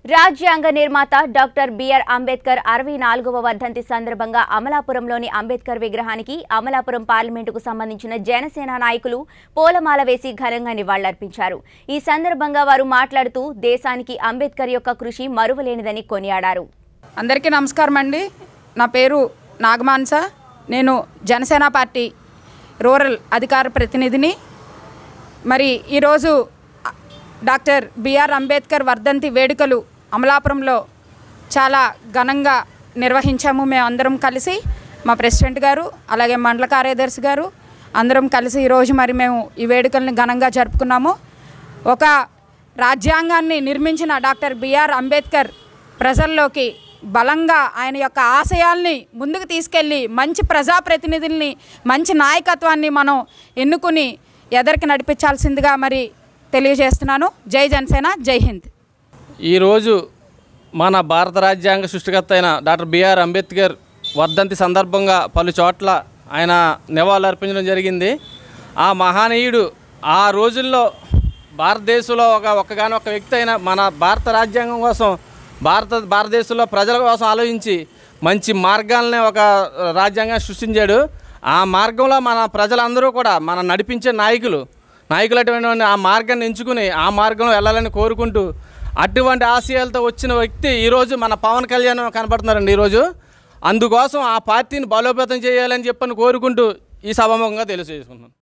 రాజ్యాంగ నిర్మాత doctor BR Ambedkar అరవై నాలుగవ వర్ధంతి సందర్భంగా అమలాపురంలోని అంబేద్కర్ విగ్రహానికి అమలాపురం పార్లమెంటుకు సంబంధించిన జనసేన నాయకులు పూలమాల వేసి ఘనంగా నివాళులర్పించారు ఈ సందర్భంగా వారు మాట్లాడుతూ దేశానికి అంబేద్కర్ యొక్క కృషి మరువలేనిదని కొనియాడారు అందరికీ నమస్కారం అండి నా పేరు నాగమాన్స నేను జనసేన పార్టీ రూరల్ అధికార ప్రతినిధిని మరి ఈరోజు డాక్టర్ బిఆర్ అంబేద్కర్ వర్ధంతి వేడుకలు అమలాపురంలో చాలా ఘనంగా నిర్వహించాము మేము అందరం కలిసి మా ప్రెసిడెంట్ గారు అలాగే మండల కార్యదర్శి గారు అందరం కలిసి ఈరోజు మరి మేము ఈ వేడుకల్ని ఘనంగా జరుపుకున్నాము ఒక రాజ్యాంగాన్ని నిర్మించిన డాక్టర్ బిఆర్ అంబేద్కర్ ప్రజల్లోకి బలంగా ఆయన యొక్క ఆశయాల్ని ముందుకు తీసుకెళ్ళి మంచి ప్రజాప్రతినిధుల్ని మంచి నాయకత్వాన్ని మనం ఎన్నుకుని ఎదరికి నడిపించాల్సిందిగా మరి తెలియజేస్తున్నాను జై జనసేన జై హింద్ ఈరోజు మన భారత రాజ్యాంగ సృష్టికర్త అయిన డాక్టర్ బిఆర్ అంబేద్కర్ వర్ధంతి సందర్భంగా పలు చోట్ల ఆయన నివాళులు అర్పించడం జరిగింది ఆ మహానీయుడు ఆ రోజుల్లో భారతదేశంలో ఒక ఒక్కగానొక్క వ్యక్తి అయిన మన భారత రాజ్యాంగం కోసం భారత భారతదేశంలో ప్రజల కోసం ఆలోచించి మంచి మార్గాలనే ఒక రాజ్యాంగం సృష్టించాడు ఆ మార్గంలో మన ప్రజలందరూ కూడా మన నడిపించే నాయకులు నాయకులు అటువంటి ఆ మార్గాన్ని ఎంచుకుని ఆ మార్గంలో వెళ్ళాలని కోరుకుంటూ అటువంటి ఆశయాలతో వచ్చిన వ్యక్తి ఈరోజు మన పవన్ కళ్యాణ్ కనపడుతున్నారండి ఈరోజు అందుకోసం ఆ పార్టీని బలోపేతం చేయాలని చెప్పని కోరుకుంటూ ఈ సభాముఖంగా తెలియజేసుకుంటున్నాను